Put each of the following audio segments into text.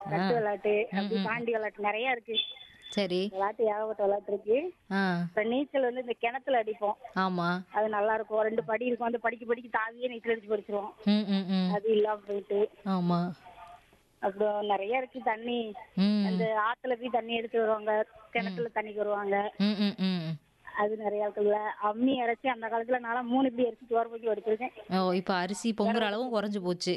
ரட்டு விளையாட்டு அப்படி பாண்டி விளையாட்டு நிறைய இருக்கு சரி விளையாட்டு ஏகப்பட்ட விளையாட்டு இருக்கு ஆ அப்புறம் நீச்சல் வந்து இந்த கிணத்துல அடிப்போம் ஆமா அது நல்லா இருக்கும் ரெண்டு படி இருக்கும் அந்த படிக்கு படிக்கு தாவியே நீச்சல் அடிச்சு படிச்சிருவோம் ம் ம் ம் அது இல்லாம போயிட்டு ஆமா அப்புறம் நிறைய இருக்கு தண்ணி ம் அந்த ஆத்துல போய் தண்ணி எடுத்து வருவாங்க கிணத்துல தண்ணிக்கு வருவாங்க ம் ம் ம் அது நிறைய இருக்குல்ல அம்மி அரைச்சி அந்த காலத்துல நான் மூணு இப்படி அரைச்சி சோறு போக்கி வடிச்சிருக்கேன் ஓ இப்போ அரிசி பொங்குற அளவும் குறைஞ்சு போச்சு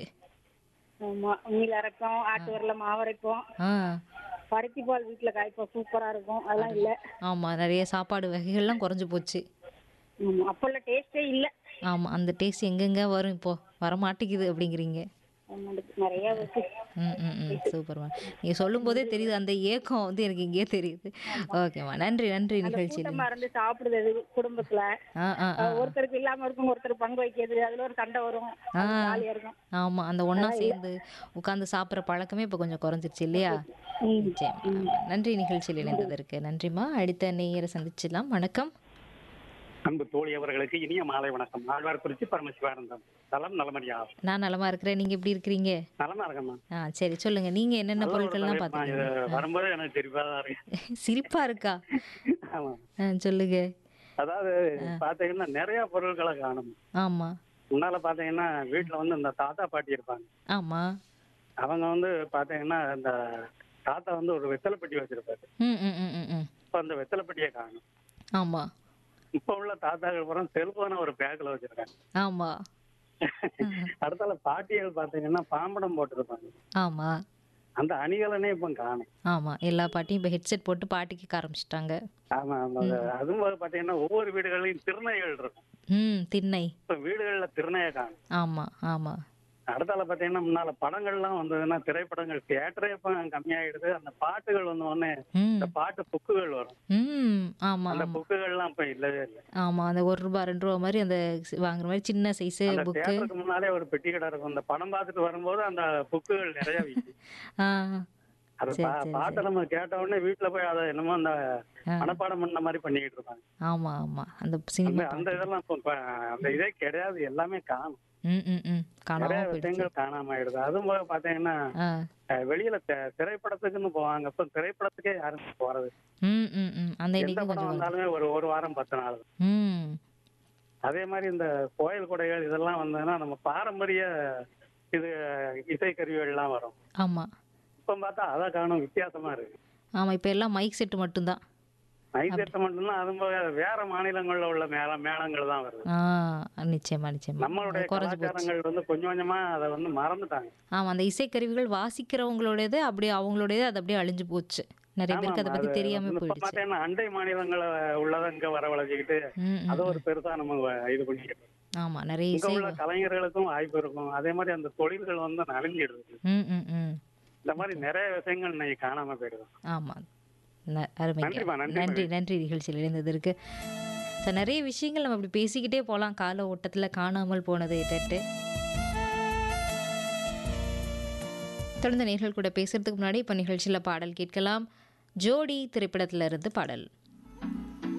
ஆமா அம்மியில அரைப்போம் ஆட்டு வரல மாவு அரைப்போம் ஆ பருத்தி பால் வீட்டுல காய்ப்போம் சூப்பரா இருக்கும் அதெல்லாம் இல்ல ஆமா நிறைய சாப்பாடு வகைகள்லாம் குறைஞ்சு போச்சு ஆமா அப்பெல்லாம் டேஸ்டே இல்ல ஆமா அந்த டேஸ்ட் எங்கெங்க வரும் இப்போ வர மாட்டேங்குது அப்படிங்கிறீங்க ஆமா, நிறைய இருக்கு ம் ம் ம் சூப்பர்மா நீங்கள் சொல்லும் போதே தெரியுது அந்த ஏக்கம் வந்து எனக்கு இங்கேயே தெரியுது ஓகேம்மா நன்றி நன்றி நிகழ்ச்சியில் கூட்டமா இருந்து சாப்பிடுறது குடும்பத்துல ஆ ஆ ஆ ஒருத்தருக்கு இல்லாம இருக்கும் ஒருத்தர் பங்கு வைக்கிறது அதுல ஒரு சண்டை வரும் அது ஜாலியா இருக்கும் ஆமா அந்த ஒண்ணா சேர்ந்து உட்கார்ந்து சாப்பிட்ற பழக்கமே இப்போ கொஞ்சம் குறைஞ்சிருச்சு இல்லையா ம். நிச்சயமா நன்றி நிகழ்ச்சியில் இணைந்ததற்கு நன்றிம்மா அடுத்த நேயரை சந்திச்சிடலாம் வணக்கம் அன்பு தோழி அவர்களுக்கு இனிய மாலை வணக்கம் ஆழ்வார் குறிச்சி பரமசிவானந்தம் நலம் நலமடியா நான் நலமா இருக்கிறேன் நீங்க எப்படி இருக்கிறீங்க நலமா இருக்கம்மா ஆ சரி சொல்லுங்க நீங்க என்னென்ன பொருட்கள்லாம் நான் பார்த்தீங்க இது வரும்போது எனக்கு தெரியாதா இருக்கு சிரிப்பா இருக்கா ஆமா ஆ, சொல்லுங்க அதாவது பாத்தீங்கன்னா நிறைய பொருட்களை காணும் ஆமா முன்னால பாத்தீங்கன்னா வீட்டுல வந்து இந்த தாத்தா பாட்டி இருப்பாங்க ஆமா அவங்க வந்து பாத்தீங்கன்னா இந்த தாத்தா வந்து ஒரு வெத்தலை பெட்டி வச்சிருப்பாரு ம் ம் ம் ம், ம் இப்ப அந்த வெத்தலை பெட்டியை காணும் ஆமா இப்ப உள்ள தாத்தாக்கள் பூரா செல்போனை ஒரு பேக்ல வச்சிருக்காங்க ஆமா அடுத்தால பாட்டிகள் பாத்தீங்கன்னா பாம்படம் போட்டிருப்பாங்க ஆமா அந்த அணிகலனே இப்ப காணும் ஆமா எல்லா பாட்டியும் இப்போ ஹெட்செட் போட்டு பாட்டு கேட்க ஆரம்பிச்சிட்டாங்க ஆமா ஆமா அதுவும் போது பாத்தீங்கன்னா ஒவ்வொரு வீடுகள்லயும் திருநைகள் இருக்கும் ம் திண்ணை இப்ப வீடுகள்ல திருநைய காணும் ஆமா ஆமா அடுத்தால பாத்தீங்கன்னா முன்னால படங்கள்லாம் வந்ததுன்னா திரைப்படங்கள் தியேட்டரே இப்ப கம்மியாயிடுது அந்த பாட்டுகள் வந்து உடனே ம் இந்த பாட்டு புக்குகள் வரும் ம் ஆமா அந்த புக்குகள்லாம் இப்ப இல்லவே இல்லை ஆமா அந்த ஒரு ரூபா ரெண்டு ரூபா மாதிரி அந்த சி- வாங்குற மாதிரி சின்ன சைஸு அந்த புக்கு தியேட்டருக்கு முன்னாலே ஒரு பெட்டி கடை இருக்கும் அந்த படம் பார்த்துட்டு வரும்போது அந்த புக்குகள் நிறைய விற்கும் ஆ அது சரி, பா- சரி, பாட்டை நம்ம கேட்ட உடனே வீட்டுல போய் அதை என்னமோ அந்த ஆ. மனப்பாடம் பண்ண மாதிரி பண்ணிக்கிட்டு இருப்பாங்க ஆமா ஆமா அந்த அந்த சினிமா அந்த இதெல்லாம் இப்ப இப்ப அந்த இதே கிடையாது எல்லாமே காணும் ம் ம் ம் காணாம நிறைய போயிடுச்சு விஷயங்கள் காணாம ஆயிடுது அதுவும் போக பாத்தீங்கன்னா ஆ அஹ் வெளியில தி- திரைப்படத்துக்குன்னு போவாங்க இப்ப திரைப்படத்துக்கே யாரும் போறது ம் ம் ம் அந்த எந்த எண்ணிக்கை படம் கொஞ்சம் குறைஞ்சு. வந்தாலுமே ஒரு ஒரு வாரம் பத்து நாள் ம் அதே மாதிரி இந்த கோயில் கொடைகள் இதெல்லாம் வந்ததுன்னா நம்ம பாரம்பரிய இது இசைக்கருவிகள்லாம் வரும் ஆமா இப்ப பார்த்தா அதை காணும் வித்தியாசமா இருக்கு ஆமா இப்போ எல்லாம் மைக் செட்டு மட்டும்தான் மைக் செட்டை மட்டும்தான் அதுவும் போக வேற மாநிலங்கள்ல உள்ள மேள மேளங்கள் தான் வருது ஆ நிச்சயமா நிச்சயமா நம்மளுடைய அது குறைஞ்சு போச்சு கலாச்சாரங்கள் வந்து கொஞ்சம் கொஞ்சமா அதை வந்து மறந்துட்டாங்க ஆமா அந்த இசைக்கருவிகள் வாசிக்கிறவங்களோடது அப்படியே அவங்களோடது அது அப்படியே அழிஞ்சு போச்சு நிறைய பேருக்கு அதை ஆமா, பத்தி அது தெரியாம வந்து இப்ப போயிடுச்சு பார்த்தீங்கன்னா அண்டை மாநிலங்களை உள்ளதை இங்க வரவழைச்சிக்கிட்டு ம் ம். அதை ஒரு பெருசா நம்ம வ- இது பண்ணிக்கிட்டு ஆமா நிறைய இங்க இசை உள்ள கலைஞர்களுக்கும் வாய்ப்பு இருக்கும் அதே மாதிரி அந்த தொழில்கள் வந்து நலிஞ்சிடுது ம் ம் ம் இந்த மாதிரி நிறைய விஷயங்கள் இன்னைக்கு காணாம போயிடுது ஆமா ந- அருமைங்க நன்றிம்மா, நன்றி, நன்றி நன்றி நிகழ்ச்சியில் இணைந்ததற்கு ஸோ நிறைய விஷயங்கள் நம்ம இப்படி பேசிக்கிட்டே போகலாம் கால ஓட்டத்தில் காணாமல் போனதை கேட்டு தொடர்ந்து நேர்கள் கூட பேசுறதுக்கு முன்னாடி இப்போ நிகழ்ச்சியில் பாடல் கேட்கலாம் ஜோடி திரைப்படத்துல இருந்து பாடல்